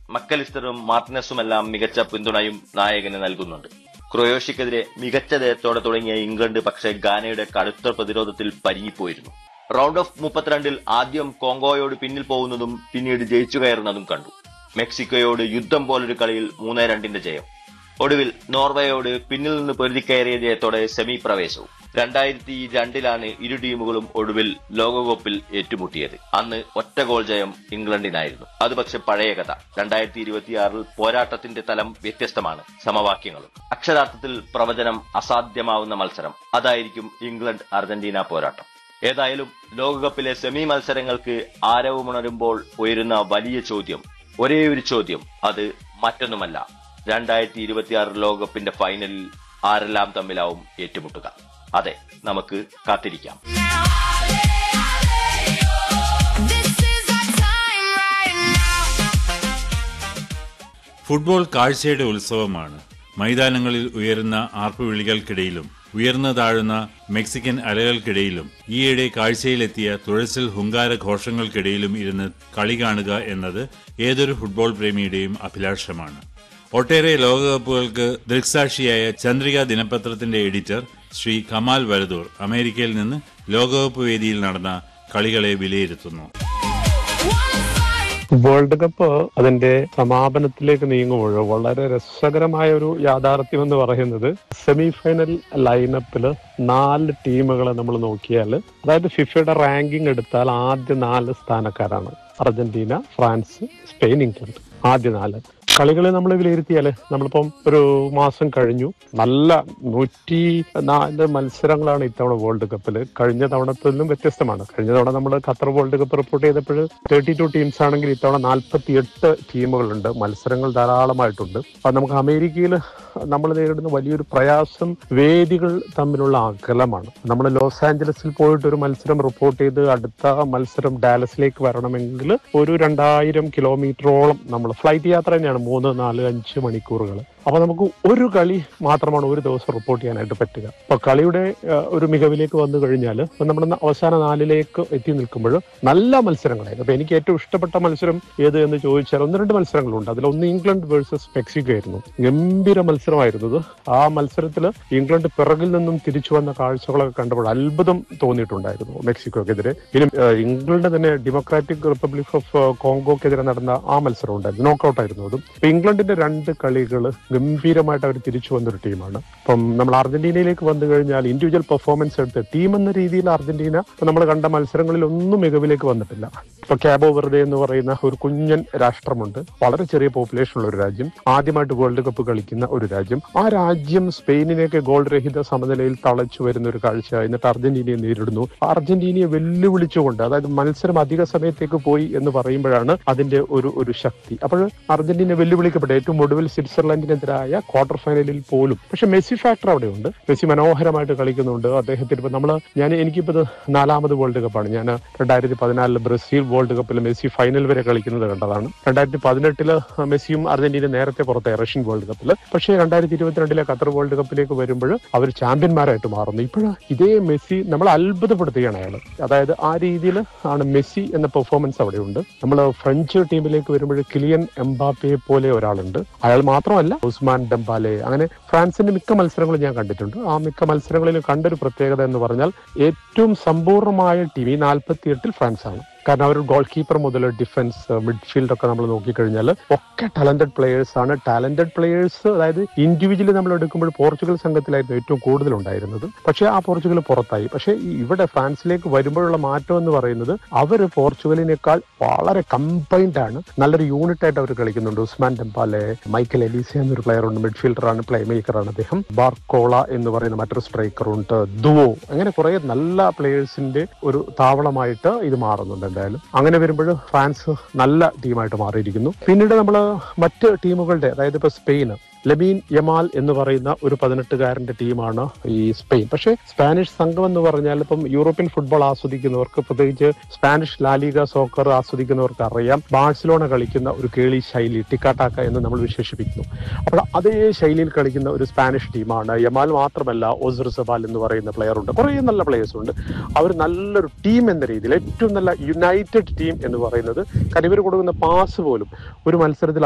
മക്കലിസ്റ്ററും മാർട്ടിനസുമെല്ലാം മികച്ച പിന്തുണയും നായകന് നൽകുന്നുണ്ട് ക്രൊയേഷ്യക്കെതിരെ മികച്ച ജയത്തോടെ തുടങ്ങിയ ഇംഗ്ലണ്ട് പക്ഷേ ഗാനയുടെ കടുത്ത പ്രതിരോധത്തിൽ പരുങ്ങിപ്പോയിരുന്നു റൗണ്ട് ഓഫ് മുപ്പത്തിരണ്ടിൽ ആദ്യം കോങ്കോയോട് പിന്നിൽ പോകുന്നതും പിന്നീട് ജയിച്ചു കയറുന്നതും കണ്ടു മെക്സിക്കോയോട് യുദ്ധം പോലൊരു കളിയിൽ മൂന്നേ രണ്ടിന്റെ ജയം ഒടുവിൽ നോർവേയോട് പിന്നിൽ നിന്ന് പൊരുതിക്കയറിയ ജയത്തോടെ സെമി പ്രവേശവും രണ്ടായിരത്തി രണ്ടിലാണ് ഇരു ടീമുകളും ഒടുവിൽ ലോകകപ്പിൽ ഏറ്റുമുട്ടിയത് അന്ന് ഒറ്റ ഗോൾ ജയം ഇംഗ്ലണ്ടിനായിരുന്നു അത് പക്ഷെ പഴയ കഥ രണ്ടായിരത്തി ഇരുപത്തിയാറിൽ പോരാട്ടത്തിന്റെ തലം വ്യത്യസ്തമാണ് സമവാക്യങ്ങളും അക്ഷരാർത്ഥത്തിൽ പ്രവചനം അസാധ്യമാവുന്ന മത്സരം അതായിരിക്കും ഇംഗ്ലണ്ട് അർജന്റീന പോരാട്ടം ഏതായാലും ലോകകപ്പിലെ സെമി മത്സരങ്ങൾക്ക് ആരവമുണരുമ്പോൾ ഉയരുന്ന വലിയ ചോദ്യം ഒരേ ഒരു ചോദ്യം അത് മറ്റൊന്നുമല്ല രണ്ടായിരത്തി ഇരുപത്തിയാറ് ലോകകപ്പിന്റെ ഫൈനലിൽ ആരെല്ലാം തമ്മിലാവും ഏറ്റുമുട്ടുക അതെ നമുക്ക് കാത്തിരിക്കാം This is our time right now. Football കാഴ്ചയുടെ ഉത്സവമാണ് മൈതാനങ്ങളിൽ ഉയരുന്ന ആർപ്പുവിളികൾക്കിടയിലും ഉയർന്നു താഴുന്ന മെക്സിക്കൻ അലകൾക്കിടയിലും ഈയിടെ കാഴ്ചയിലെത്തിയ തുഴച്ചിൽ ഹുങ്കാര ഘോഷങ്ങൾക്കിടയിലും ഇരുന്ന് കളി കാണുക എന്നത് ഏതൊരു ഫുട്ബോൾ പ്രേമിയുടെയും അഭിലാഷമാണ് ഒട്ടേറെ ലോകകപ്പുകൾക്ക് ദൃക്സാക്ഷിയായ ചന്ദ്രിക ദിനപത്രത്തിന്റെ എഡിറ്റർ ശ്രീ കമാൽ വരദൂർ അമേരിക്കയിൽ നിന്ന് ലോകകപ്പ് വേദിയിൽ നടന്ന കളികളെ വിലയിരുത്തുന്നു One fight. വേൾഡ് കപ്പ് അതിന്റെ സമാപനത്തിലേക്ക് നീങ്ങുമ്പോൾ വളരെ രസകരമായ ഒരു യാഥാർത്ഥ്യം എന്ന് പറയുന്നത് സെമി ഫൈനൽ ലൈനപ്പില് നാല് ടീമുകളെ നമ്മൾ നോക്കിയാൽ അതായത് ഫിഫയുടെ റാങ്കിങ് എടുത്താൽ ആദ്യ നാല് സ്ഥാനക്കാരാണ് അർജന്റീന ഫ്രാൻസ് സ്പെയിൻ ഇംഗ്ലണ്ട് ആദ്യ നാല് കളികളെ നമ്മൾ വിലയിരുത്തിയാല് നമ്മളിപ്പം ഒരു മാസം കഴിഞ്ഞു നല്ല നൂറ്റി നാല് മത്സരങ്ങളാണ് ഇത്തവണ വേൾഡ് കപ്പിൽ കഴിഞ്ഞ തവണത്തിലും വ്യത്യസ്തമാണ് കഴിഞ്ഞ തവണ നമ്മൾ ഖത്തർ വേൾഡ് കപ്പ് റിപ്പോർട്ട് ചെയ്തപ്പോൾ തേർട്ടി ടു ടീംസ് ആണെങ്കിൽ ഇത്തവണ നാൽപ്പത്തി എട്ട് ടീമുകളുണ്ട് മത്സരങ്ങൾ ധാരാളമായിട്ടുണ്ട് അത് നമുക്ക് അമേരിക്കയിൽ നമ്മൾ നേരിടുന്ന വലിയൊരു പ്രയാസം വേദികൾ തമ്മിലുള്ള അകലമാണ് നമ്മൾ ലോസ് ആഞ്ചലസിൽ പോയിട്ട് ഒരു മത്സരം റിപ്പോർട്ട് ചെയ്ത് അടുത്ത മത്സരം ഡാലസിലേക്ക് വരണമെങ്കിൽ ഒരു രണ്ടായിരം കിലോമീറ്ററോളം നമ്മൾ ഫ്ലൈറ്റ് യാത്ര തന്നെയാണ് മൂന്ന് നാല് അഞ്ച് മണിക്കൂറുകൾ അപ്പൊ നമുക്ക് ഒരു കളി മാത്രമാണ് ഒരു ദിവസം റിപ്പോർട്ട് ചെയ്യാനായിട്ട് പറ്റുക അപ്പൊ കളിയുടെ ആ, ഒരു മികവിലേക്ക് വന്നു കഴിഞ്ഞാൽ നമ്മൾ അവസാന നാലിലേക്ക് എത്തി നിൽക്കുമ്പോൾ നല്ല മത്സരങ്ങളായിരുന്നു അപ്പൊ എനിക്ക് ഏറ്റവും ഇഷ്ടപ്പെട്ട മത്സരം ഏത് എന്ന് ചോദിച്ചാൽ ഒന്ന് രണ്ട് മത്സരങ്ങളുണ്ട് അതിൽ ഒന്ന് ഇംഗ്ലണ്ട് വേഴ്സസ് മെക്സിക്കോ ആയിരുന്നു ഗംഭീര മത്സരമായിരുന്നത് ആ മത്സരത്തിൽ ഇംഗ്ലണ്ട് പിറകിൽ നിന്നും തിരിച്ചു വന്ന കാഴ്ചകളൊക്കെ കണ്ടപ്പോൾ അത്ഭുതം തോന്നിയിട്ടുണ്ടായിരുന്നു മെക്സിക്കോക്കെതിരെ ഇനി ആ, ഇംഗ്ലണ്ട് തന്നെ ഡെമോക്രാറ്റിക് റിപ്പബ്ലിക് ഓഫ് കോങ്കോക്കെതിരെ നടന്ന ആ മത്സരം ഉണ്ടായിരുന്നു നോക്കൌട്ട് ആയിരുന്നു അതും അപ്പൊ ഇംഗ്ലണ്ടിന്റെ രണ്ട് കളികൾ ഗംഭീരമായിട്ട് അവർ തിരിച്ചു വന്നൊരു ടീമാണ് അപ്പം നമ്മൾ അർജന്റീനയിലേക്ക് വന്നു കഴിഞ്ഞാൽ ഇൻഡിവിജ്വൽ പെർഫോമൻസ് എടുത്ത് ടീം എന്ന രീതിയിൽ അർജന്റീന നമ്മൾ കണ്ട മത്സരങ്ങളിൽ ഒന്നും മികവിലേക്ക് വന്നിട്ടില്ല ഇപ്പൊ ക്യാബോ വെറുതെ എന്ന് പറയുന്ന ഒരു കുഞ്ഞൻ രാഷ്ട്രമുണ്ട് വളരെ ചെറിയ പോപ്പുലേഷൻ ഉള്ള ഒരു രാജ്യം ആദ്യമായിട്ട് വേൾഡ് കപ്പ് കളിക്കുന്ന ഒരു രാജ്യം ആ രാജ്യം സ്പെയിനിനെയൊക്കെ ഗോൾ രഹിത സമനിലയിൽ തളച്ചു വരുന്ന ഒരു കാഴ്ച എന്നിട്ട് അർജന്റീനയെ നേരിടുന്നു അർജന്റീനയെ വെല്ലുവിളിച്ചുകൊണ്ട് അതായത് മത്സരം അധിക സമയത്തേക്ക് പോയി എന്ന് പറയുമ്പോഴാണ് അതിന്റെ ഒരു ഒരു ശക്തി അപ്പോൾ അർജന്റീന വെല്ലുവിളിക്കപ്പെട്ട ഏറ്റവും ഒടുവിൽ സ്വിറ്റ്സർലൻഡിനെതിരായ ക്വാർട്ടർ ഫൈനലിൽ പോലും പക്ഷെ മെസ്സി ഫാക്ടർ അവിടെയുണ്ട് മെസ്സി മനോഹരമായിട്ട് കളിക്കുന്നുണ്ട് അദ്ദേഹത്തിന് ഇപ്പൊ നമ്മള് ഞാൻ എനിക്കിപ്പോ ഇത് നാലാമത് വേൾഡ് കപ്പാണ് ഞാൻ രണ്ടായിരത്തി പതിനാലില് ബ്രസീൽ വേൾഡ് കപ്പിൽ മെസ്സി ഫൈനൽ വരെ കളിക്കുന്നത് കണ്ടതാണ് രണ്ടായിരത്തി പതിനെട്ടില് മെസ്സിയും അർജന്റീന നേരത്തെ പുറത്തായി റഷ്യൻ വേൾഡ് കപ്പിൽ പക്ഷേ രണ്ടായിരത്തി ഇരുപത്തിരണ്ടിലെ ഖത്തർ വേൾഡ് കപ്പിലേക്ക് വരുമ്പോൾ അവർ ചാമ്പ്യന്മാരായിട്ട് മാറുന്നു ഇപ്പോഴും ഇതേ മെസ്സി നമ്മൾ അത്ഭുതപ്പെടുത്തുകയാണ് അയാൾ അതായത് ആ രീതിയിൽ ആണ് മെസ്സി എന്ന പെർഫോമൻസ് അവിടെയുണ്ട് നമ്മൾ ഫ്രഞ്ച് ടീമിലേക്ക് വരുമ്പോൾ കിലിയൻ എംബാപ്പയെ പോലെ ഒരാളുണ്ട് അയാൾ മാത്രമല്ല ഉസ്മാൻ ഡംബാലെ അങ്ങനെ ഫ്രാൻസിന്റെ മിക്ക മത്സരങ്ങളും ഞാൻ കണ്ടിട്ടുണ്ട് ആ മിക്ക മത്സരങ്ങളിലും കണ്ടൊരു പ്രത്യേകത എന്ന് പറഞ്ഞാൽ ഏറ്റവും സമ്പൂർണ്ണമായ ടീം ഈ നാൽപ്പത്തി എട്ടിൽ ഫ്രാൻസ് ആണ് കാരണം അവർ ഗോൾ കീപ്പർ മുതൽ ഡിഫൻസ് മിഡ്ഫീൽഡ് ഒക്കെ നമ്മൾ നോക്കിക്കഴിഞ്ഞാൽ ഒക്കെ ടാലന്റഡ് പ്ലേയേഴ്സ് ആണ് ടാലന്റഡ് പ്ലേയേഴ്സ് അതായത് ഇൻഡിവിജ്വലി നമ്മൾ എടുക്കുമ്പോൾ പോർച്ചുഗൽ സംഘത്തിലായിരുന്നു ഏറ്റവും കൂടുതൽ ഉണ്ടായിരുന്നത് പക്ഷേ ആ പോർച്ചുഗൽ പുറത്തായി പക്ഷേ ഈ ഇവിടെ ഫ്രാൻസിലേക്ക് വരുമ്പോഴുള്ള മാറ്റം എന്ന് പറയുന്നത് അവർ പോർച്ചുഗലിനേക്കാൾ വളരെ കമ്പൈൻഡ് ആണ് നല്ലൊരു യൂണിറ്റ് ആയിട്ട് അവർ കളിക്കുന്നുണ്ട് ഉസ്മാൻ ഡെമ്പാലെ മൈക്കൽ എലീസ എന്നൊരു പ്ലെയർ ഉണ്ട് മിഡ്ഫീൽഡറാണ് പ്ലേ മേക്കറാണ് അദ്ദേഹം ബാർക്കോള എന്ന് പറയുന്ന മറ്റൊരു സ്ട്രൈക്കർ ഉണ്ട് ദുവോ അങ്ങനെ കുറെ നല്ല പ്ലേയേഴ്സിന്റെ ഒരു താവളമായിട്ട് ഇത് മാറുന്നുണ്ട് എന്തായാലും അങ്ങനെ വരുമ്പോൾ ഫ്രാൻസ് നല്ല ടീമായിട്ട് മാറിയിരിക്കുന്നു പിന്നീട് നമ്മൾ മറ്റ് ടീമുകളുടെ അതായത് ഇപ്പൊ സ്പെയിൻ ലബീൻ യമാൽ എന്ന് പറയുന്ന ഒരു പതിനെട്ടുകാരന്റെ ടീമാണ് ഈ സ്പെയിൻ പക്ഷേ സ്പാനിഷ് സംഘം എന്ന് പറഞ്ഞാൽ ഇപ്പം യൂറോപ്യൻ ഫുട്ബോൾ ആസ്വദിക്കുന്നവർക്ക് പ്രത്യേകിച്ച് സ്പാനിഷ് ലാലിക സോക്കർ ആസ്വദിക്കുന്നവർക്ക് അറിയാം ബാഴ്സലോണ കളിക്കുന്ന ഒരു കേളി ശൈലി ടിക്കാട്ടാക്ക എന്ന് നമ്മൾ വിശേഷിപ്പിക്കുന്നു അപ്പോൾ അതേ ശൈലിയിൽ കളിക്കുന്ന ഒരു സ്പാനിഷ് ടീമാണ് യമാൽ മാത്രമല്ല ഓസർ സബാൽ എന്ന് പറയുന്ന പ്ലെയർ ഉണ്ട് കുറേ നല്ല പ്ലേയേഴ്സ് ഉണ്ട് അവർ നല്ലൊരു ടീം എന്ന രീതിയിൽ ഏറ്റവും നല്ല യുണൈറ്റഡ് ടീം എന്ന് പറയുന്നത് കാരണം ഇവർ കൊടുക്കുന്ന പാസ് പോലും ഒരു മത്സരത്തിൽ